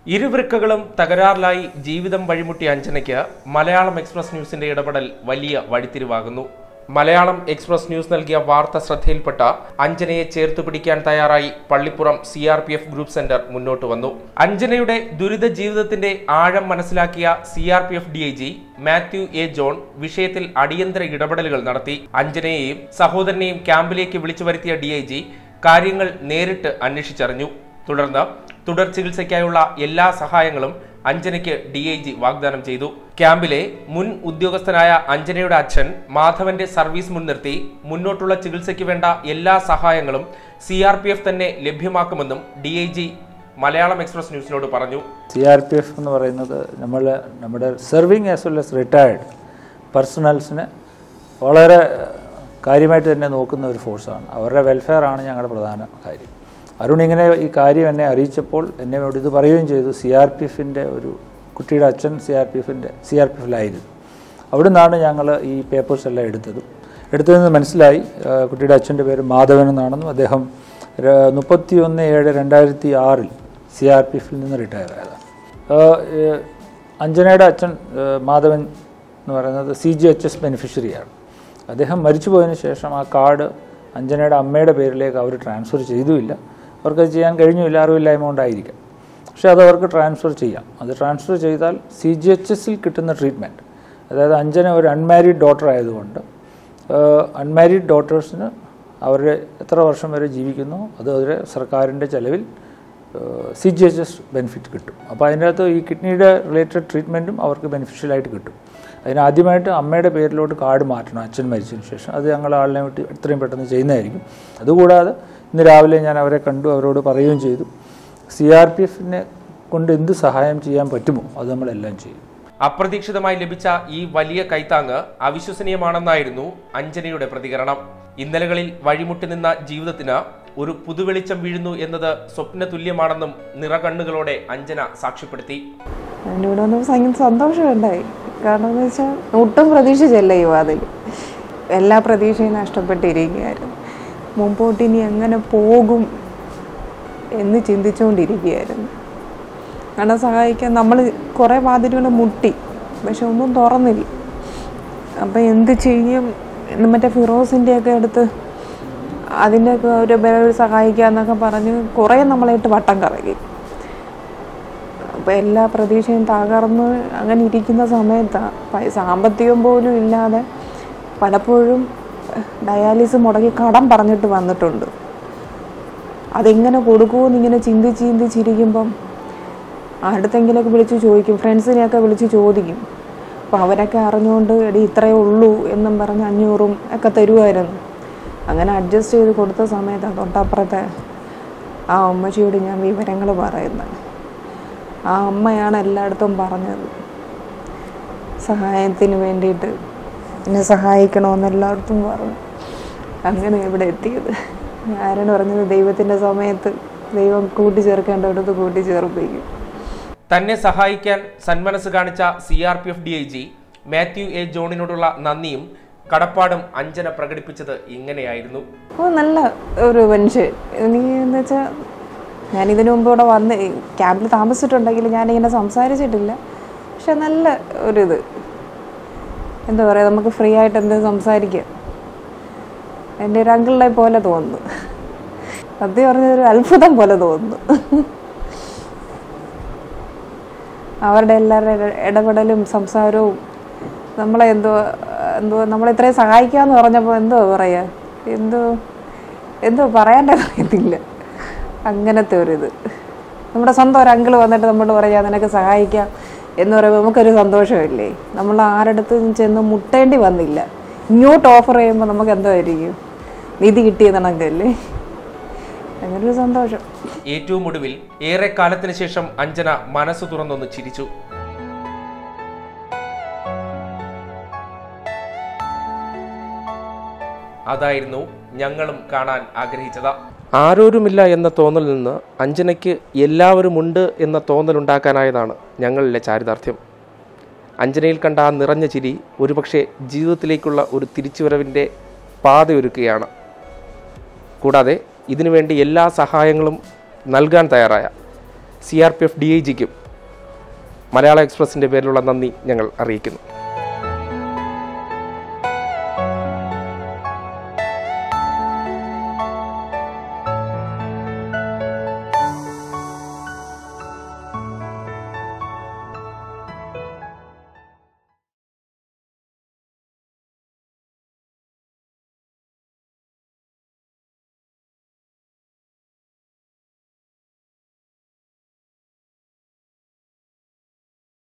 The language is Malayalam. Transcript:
ഇരുവൃക്കകളും തകരാറിലായി ജീവിതം വഴിമുട്ടിയ അഞ്ജനയ്ക്ക് മലയാളം എക്സ്പ്രസ് ന്യൂസിന്റെ ഇടപെടൽ വലിയ വഴിത്തിരിവാകുന്നു മലയാളം എക്സ്പ്രസ് ന്യൂസ് നൽകിയ വാർത്ത ശ്രദ്ധയിൽപ്പെട്ട അഞ്ജനയെ ചേർത്ത് പിടിക്കാൻ തയ്യാറായി Pallippuram C R P F group centre മുന്നോട്ട് വന്നു അഞ്ജനയുടെ ദുരിത ജീവിതത്തിന്റെ ആഴം മനസ്സിലാക്കിയ C R P F D I G Mathew A John വിഷയത്തിൽ അടിയന്തര ഇടപെടലുകൾ നടത്തി അഞ്ജനയെയും സഹോദരനെയും ക്യാമ്പിലേക്ക് വിളിച്ചു വരുത്തിയ ഡി ഐ ജി കാര്യങ്ങൾ നേരിട്ട് അന്വേഷിച്ചറിഞ്ഞു തുടർന്ന് തുടർ ചികിത്സയ്ക്കായുള്ള എല്ലാ സഹായങ്ങളും അഞ്ജനയ്ക്ക് ഡി ഐ ജി വാഗ്ദാനം ചെയ്തു ക്യാമ്പിലെ മുൻ ഉദ്യോഗസ്ഥനായ അഞ്ജനയുടെ അച്ഛൻ മാധവന്റെ സർവീസ് മുൻനിർത്തി മുന്നോട്ടുള്ള ചികിത്സയ്ക്ക് വേണ്ട എല്ലാ സഹായങ്ങളും സി ആർ പി എഫ് തന്നെ ലഭ്യമാക്കുമെന്നും D I G Malayalam Express ന്യൂസിനോട് പറഞ്ഞു സി ആർ പി എഫ് എന്ന് പറയുന്നത് നമ്മൾ നമ്മുടെ serving as well as retired പേഴ്സണൽസിനെ വളരെ കാര്യമായിട്ട് തന്നെ നോക്കുന്ന ഒരു ഫോഴ്സാണ് അവരുടെ വെൽഫെയർ ആണ് ഞങ്ങളുടെ പ്രധാന കാര്യം അരുൺ ഇങ്ങനെ ഈ കാര്യം എന്നെ അറിയിച്ചപ്പോൾ എന്നെ ഇവിടെ ഇത് പറയുകയും ചെയ്തു സി ആർ പി എഫിൻ്റെ ഒരു കുട്ടിയുടെ അച്ഛൻ സി ആർ പി എഫിൻ്റെ സി ആർ പി എഫിലായിരുന്നു അവിടെ നിന്നാണ് ഞങ്ങൾ ഈ പേപ്പേഴ്സ് എല്ലാം എടുത്തത് എടുത്തതെന്ന് മനസ്സിലായി ആ, കുട്ടിയുടെ അച്ഛൻ്റെ പേര് മാധവൻ എന്നാണെന്നും അദ്ദേഹം മുപ്പത്തി ഒന്ന് ഏഴ് രണ്ടായിരത്തി ആറിൽ സി ആർ പി എഫിൽ നിന്ന് റിട്ടയർ ആയതാണ് ആ, ഏ, അഞ്ജനയുടെ അച്ഛൻ ഏ, മാധവൻ എന്ന് പറയുന്നത് സി ജി എച്ച് എസ് ബെനിഫിഷ്യറിയാണ് അദ്ദേഹം മരിച്ചു പോയതിന് ശേഷം ആ കാർഡ് അഞ്ജനയുടെ അമ്മയുടെ പേരിലേക്ക് അവർ ട്രാൻസ്ഫർ ചെയ്തുമില്ല അവർക്കത് ചെയ്യാൻ കഴിഞ്ഞില്ല അറിവില്ലായ്മ കൊണ്ടായിരിക്കാം പക്ഷേ അത് അവർക്ക് ട്രാൻസ്ഫർ ചെയ്യാം അത് ട്രാൻസ്ഫർ ചെയ്താൽ സി ജി എച്ച് എസിൽ കിട്ടുന്ന ട്രീറ്റ്മെൻറ്റ് അതായത് അഞ്ജന ഒരു അൺമാരീഡ് ഡോട്ടർ ആയതുകൊണ്ട് അൺമാരീഡ് ഡോട്ടേഴ്സിന് അവരുടെ എത്ര വർഷം വരെ ജീവിക്കുന്നു അത് അവരെ സർക്കാരിൻ്റെ ചെലവിൽ C G H S benefit കിട്ടും അപ്പോൾ അതിനകത്ത് ഈ കിഡ്നിയുടെ റിലേറ്റഡ് ട്രീറ്റ്മെൻറ്റും അവർക്ക് ബെനിഫിഷ്യലായിട്ട് കിട്ടും അതിന് ആദ്യമായിട്ട് അമ്മയുടെ പേരിലോട്ട് കാർഡ് മാറ്റണം അച്ഛൻ മരിച്ചതിന് ശേഷം അത് ഞങ്ങൾ ആളിനെ വിട്ട് എത്രയും പെട്ടെന്ന് ചെയ്യുന്നതായിരിക്കും അതുകൂടാതെ ഇന്ന് രാവിലെ ഞാൻ അവരെ കണ്ടു അവരോട് പറയുകയും ചെയ്തു സി ആർ പി എഫിനെ കൊണ്ട് എന്ത് സഹായം ചെയ്യാൻ പറ്റുമോ അത് നമ്മളെല്ലാം ചെയ്യും അപ്രതീക്ഷിതമായി ലഭിച്ച ഈ വലിയ കൈത്താങ്ങ് അവിശ്വസനീയമാണെന്നായിരുന്നു അഞ്ജനയുടെ പ്രതികരണം ഇന്നലകളിൽ വഴിമുട്ടി നിന്ന ജീവിതത്തിന് ഒരു പുതുവെളിച്ചം വീഴുന്നു എന്നത് സ്വപ്ന തുല്യമാണെന്നും നിറകണ്ണുകളോടെ അഞ്ജന സാക്ഷ്യപ്പെടുത്തി അതിൻ്റെ കൂടെ വന്നപ്പോൾ ഭയങ്കര സന്തോഷമുണ്ടായി കാരണം എന്ന് വെച്ചാൽ ഒട്ടും പ്രതീക്ഷിച്ചല്ല ഈ വാതിൽ എല്ലാ പ്രതീക്ഷയും നഷ്ടപ്പെട്ടിരിക്കുകയായിരുന്നു മുമ്പോട്ട് ഇനി എങ്ങനെ പോകും എന്ന് ചിന്തിച്ചുകൊണ്ടിരിക്കുകയായിരുന്നു കാരണം സഹായിക്കാൻ നമ്മൾ കുറേ വാതിലുകൾ മുട്ടി പക്ഷെ ഒന്നും തുറന്നില്ല അപ്പം എന്ത് ചെയ്യും എന്ന് മറ്റേ ഫിറോസിൻ്റെയൊക്കെ അടുത്ത് അതിൻ്റെയൊക്കെ ഒരു ബലം സഹായിക്കാന്നൊക്കെ പറഞ്ഞ് കുറേ നമ്മളായിട്ട് വട്ടം കറങ്ങി അപ്പോൾ എല്ലാ പ്രതീക്ഷയും തകർന്ന് അങ്ങനെ ഇരിക്കുന്ന സമയത്താണ് സാമ്പത്തികം പോലും ഇല്ലാതെ പലപ്പോഴും ഡയാലിസിസ് മുടങ്ങി കടം പറഞ്ഞിട്ട് വന്നിട്ടുണ്ട് അതെങ്ങനെ കൊടുക്കുമെന്ന് ഇങ്ങനെ ചിന്തിച്ച് ചിന്തിച്ചിരിക്കുമ്പം അടുത്തെങ്കിലൊക്കെ വിളിച്ച് ചോദിക്കും ഫ്രണ്ട്സിനെയൊക്കെ വിളിച്ച് ചോദിക്കും അപ്പോൾ അവരൊക്കെ അറിഞ്ഞുകൊണ്ട് എടി ഇത്രയേ ഉള്ളൂ എന്നും പറഞ്ഞ് അഞ്ഞൂറും ഒക്കെ തരുമായിരുന്നു അങ്ങനെ അഡ്ജസ്റ്റ് ചെയ്ത് കൊടുത്ത സമയത്താണ് തൊട്ടപ്പുറത്തെ ആ അമ്മച്ചിയോട് ഞാൻ വിവരങ്ങൾ പറയുന്നത് ആ അമ്മയാണ് എല്ലായിടത്തും പറഞ്ഞത് സഹായത്തിന് വേണ്ടിയിട്ട് എന്നെ സഹായിക്കണമെന്ന് എല്ലായിടത്തും പറഞ്ഞു അങ്ങനെ ഇവിടെ എത്തിയത് ആരാണ് പറഞ്ഞത് ദൈവത്തിൻ്റെ സമയത്ത് ദൈവം കൂട്ടിച്ചേർക്കേണ്ടടുത്ത് കൂട്ടിച്ചേർപ്പിക്കും തന്നെ സഹായിക്കാൻ സന്മനസ് കാണിച്ച C R P F D I G Mathew A ജോണിനോടുള്ള നന്ദിയും കടപ്പാടും അഞ്ജന പ്രകടിപ്പിച്ചത് ഇങ്ങനെയായിരുന്നു ഓ നല്ല ഒരു മനുഷ്യൻ എനിക്ക് എന്ന് വെച്ചാൽ ഞാൻ ഇതിനു മുമ്പ് ഇവിടെ വന്ന് ക്യാമ്പിൽ താമസിച്ചിട്ടുണ്ടെങ്കിൽ ഞാനിങ്ങനെ സംസാരിച്ചിട്ടില്ല പക്ഷെ നല്ല ഒരിത് എന്താ പറയുക നമുക്ക് ഫ്രീ ആയിട്ട് എന്ത് സംസാരിക്കാം എൻ്റെ ഒരു അങ്കിളിനെ പോലെ തോന്നുന്നു സത്യം പറഞ്ഞൊരു അത്ഭുതം പോലെ തോന്നുന്നു അവരുടെ എല്ലാവരുടെ ഇട- ഇടപെടലും സംസാരവും നമ്മളെ എന്തോ എന്തോ നമ്മളെ ഇത്രയും സഹായിക്കാന്ന് പറഞ്ഞപ്പോൾ എന്തോ പറയാ എന്തോ എന്തോ പറയാൻ്റെ അറിയത്തില്ല അങ്ങനത്തെ ഒരു ഇത് നമ്മുടെ സ്വന്തം ഒരു അങ്കിൾ വന്നിട്ട് നമ്മളോട് പറയാം നിനക്ക് സഹായിക്കാം എന്ന് പറയുമ്പോൾ നമുക്കൊരു സന്തോഷമില്ലേ നമ്മൾ ആരടുത്തും ചെന്ന് മുട്ടേണ്ടി വന്നില്ല ഇങ്ങോട്ട് ഓഫർ ചെയ്യുമ്പോൾ നമുക്ക് എന്തോ ആയിരിക്കും നിധി കിട്ടിയെന്നണക്കല്ലേ അങ്ങനൊരു സന്തോഷം ഏറ്റവും ഒടുവിൽ ഏറെ കാലത്തിന് ശേഷം അഞ്ജന മനസ്സ് തുറന്നൊന്ന് ചിരിച്ചു അതായിരുന്നു ഞങ്ങളും കാണാൻ ആഗ്രഹിച്ചത് ആരോരുമില്ല എന്ന തോന്നലിൽ നിന്ന് അഞ്ജനയ്ക്ക് എല്ലാവരുമുണ്ട് എന്ന തോന്നലുണ്ടാക്കാനായതാണ് ഞങ്ങളിലെ ചാരിതാർത്ഥ്യം അഞ്ജനയിൽ കണ്ട ആ നിറഞ്ഞ ചിരി ഒരുപക്ഷെ ജീവിതത്തിലേക്കുള്ള ഒരു തിരിച്ചുവരവിൻ്റെ പാതയൊരുക്കുകയാണ് കൂടാതെ ഇതിനുവേണ്ടി എല്ലാ സഹായങ്ങളും നൽകാൻ തയ്യാറായ C R P F D I ജിക്കും മലയാള എക്സ്പ്രസിൻ്റെ പേരിലുള്ള നന്ദി ഞങ്ങൾ അറിയിക്കുന്നു